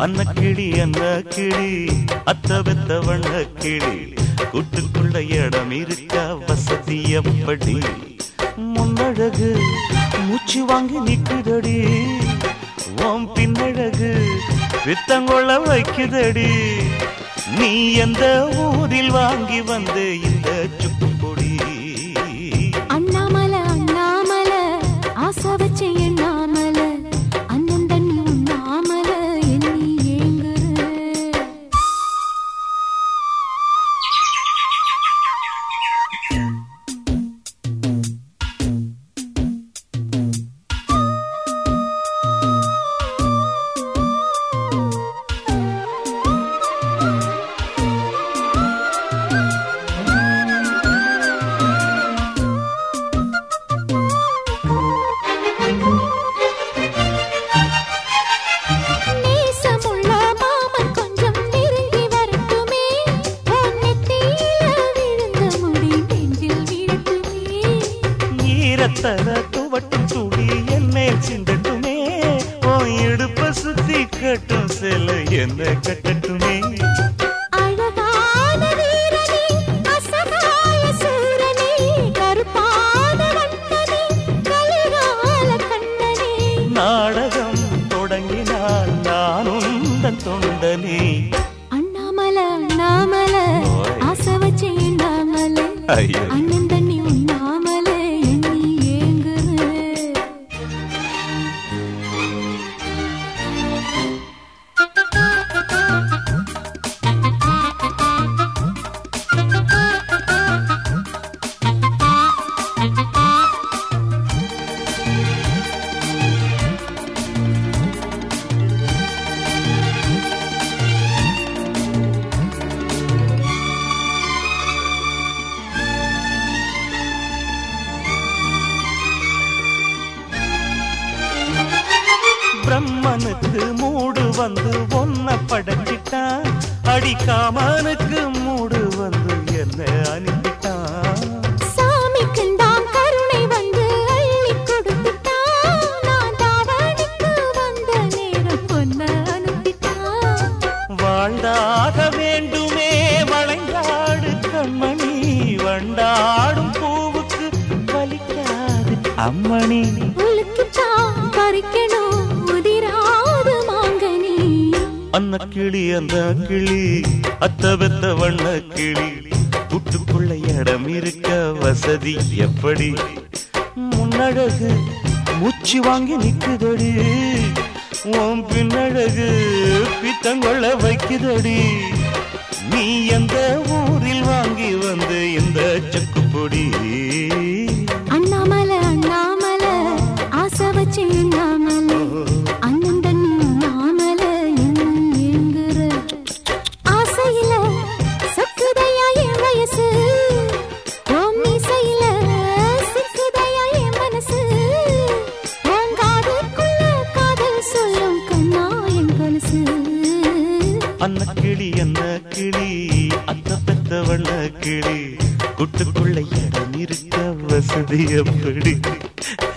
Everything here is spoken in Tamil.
அன்ன கிளி அன்ன கிளி அத்த பெத்த வண்ண கிளி கூட்டுக்குள்ள இடம் இருக்க வசதி எப்படி முன்னழகு மூச்சு வாங்கி நிக்குதடி ஓம் பின்னழகு வித்தங்கொள்ள வைக்குதடி நீ எந்த ஊரில் வாங்கி வந்த இந்த சுக்குப்பொடி அண்ணாமல அண்ணாமல ஆசை வச்ச எண்ணாமல அண்ணன் தண்ணி உண்ணாமல எண்ணி ஏங்குற நேசமுள்ள மாமன் கொஞ்சம் நெருங்கி வரட்டுமே உன் நெத்தியில விழுந்த முடி நெஞ்சில் விழட்டுமே ஈரத்தல துவட்டும் துளி என் மேல் சிந்தட்டுமே ஓ இடுப்ப சுத்தி கட்டும் சில என்ன கட்டட்டுமே அழகான வீரனே அசகாய சூரனே கருப்பான வண்ணனே கலிகால கண்ணனே நாடகம் தொடங்கினால் நான் உந்தன் தொண்டனே அண்ணாமல அண்ணாமல ஓய். ஆசை வச்ச எண்ணாமல ஐயோ அண்ணன் தண்ணி உண்ணாமல எண்ணி ஏங்குற பிரம்மனுக்கு மூடு வந்து ஒன்ன படைச்சிட்டான் அடிக்காமனுக்கு மூடு வந்து என்ன அனுப்பிட்டான் சாமிக்குந்தான் கருணை வந்து அள்ளி கொடுத்துட்டான் நான் தாவணிக்கு வந்த நேரம் பொன்ன அனுப்பிட்டான் வாழ்ந்தாக வேண்டுமே வளைந்தாடு கண்மணி வண்டாடும் பூவுக்கு வலிக்காது அம்மணி உலுக்குத்தான் பறிக்கணும் உதிராது மாங்கனி அன்ன கிளி அந்த கிளி அத்த பெத்த வண்ண கிளி கூட்டுக்குள்ள இடம் இருக்க வசதி எப்படி முன்னழகு மூச்சு வாங்கி நிக்குதடி உன் பின்னழகு பித்தங்கொள்ள வைக்குதடி நீ எந்த ஊரில் வாங்கி வந்து இந்த சுக்குப்பொடி அண்ணாமல அண்ணாமல ஆசை வச்சு எண்ணாமல அண்ணன் தண்ணி உண்ணாமல எண்ணி ஏங்குற ஆசையில சக்குதையா என் வயசு உன் மீசையில சிக்குதையா என் மனசு உன் காதுக்குள்ள காதல் சொல்லும் கண்ணா என் கொலுசு அன்ன கிளி என்ன கிளி அத்த பெத்த வண்ண கிளி கூட்டுக்குள்ள இடம் இருக்க வசதி எப்படி